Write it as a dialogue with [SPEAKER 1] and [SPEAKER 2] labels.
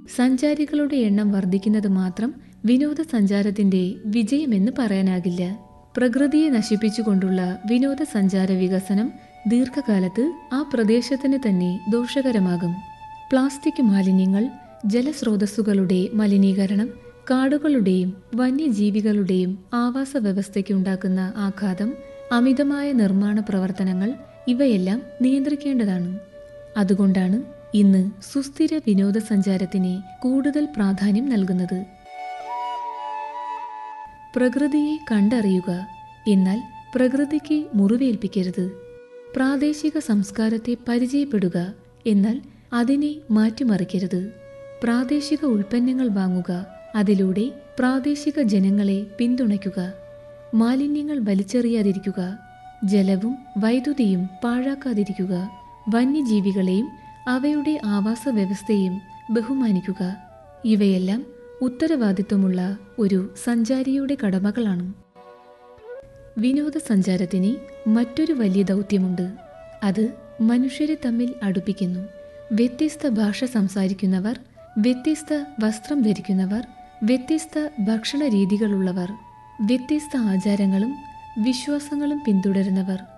[SPEAKER 1] സഞ്ചാരികളുടെ എണ്ണം വർദ്ധിക്കുന്നത് മാത്രം വിനോദസഞ്ചാരത്തിന്റെ വിജയമെന്ന് പറയാനാകില്ല പ്രകൃതിയെ നശിപ്പിച്ചുകൊണ്ടുള്ള വിനോദസഞ്ചാര വികസനം ദീർഘകാലത്ത് ആ പ്രദേശത്തിന് തന്നെ ദോഷകരമാകും പ്ലാസ്റ്റിക് മാലിന്യങ്ങൾ ജലസ്രോതസ്സുകളുടെ മലിനീകരണം കാടുകളുടെയും വന്യജീവികളുടെയും ആവാസ വ്യവസ്ഥയ്ക്കുണ്ടാക്കുന്ന ആഘാതം അമിതമായ നിർമ്മാണ പ്രവർത്തനങ്ങൾ ഇവയെല്ലാം നിയന്ത്രിക്കേണ്ടതാണ് അതുകൊണ്ടാണ് ഇന്ന് സുസ്ഥിര വിനോദസഞ്ചാരത്തിന് കൂടുതൽ പ്രാധാന്യം നൽകുന്നത് പ്രകൃതിയെ കണ്ടറിയുക എന്നാൽ പ്രകൃതിക്ക് മുറിവേൽപ്പിക്കരുത് പ്രാദേശിക സംസ്കാരത്തെ പരിചയപ്പെടുക എന്നാൽ അതിനെ മാറ്റിമറിക്കരുത് പ്രാദേശിക ഉൽപ്പന്നങ്ങൾ വാങ്ങുക അതിലൂടെ പ്രാദേശിക ജനങ്ങളെ പിന്തുണയ്ക്കുക മാലിന്യങ്ങൾ വലിച്ചെറിയാതിരിക്കുക ജലവും വൈദ്യുതിയും പാഴാക്കാതിരിക്കുക വന്യജീവികളെയും അവയുടെ ആവാസ വ്യവസ്ഥയും ബഹുമാനിക്കുക ഇവയെല്ലാം ഉത്തരവാദിത്വമുള്ള ഒരു സഞ്ചാരിയുടെ കടമകളാണ് വിനോദസഞ്ചാരത്തിന് മറ്റൊരു വലിയ ദൗത്യമുണ്ട് അത് മനുഷ്യരെ തമ്മിൽ അടുപ്പിക്കുന്നു വ്യത്യസ്ത ഭാഷ സംസാരിക്കുന്നവർ വ്യത്യസ്ത വസ്ത്രം ധരിക്കുന്നവർ വ്യത്യസ്ത ഭക്ഷണ രീതികളുള്ളവർ വ്യത്യസ്ത ആചാരങ്ങളും വിശ്വാസങ്ങളും പിന്തുടരുന്നവർ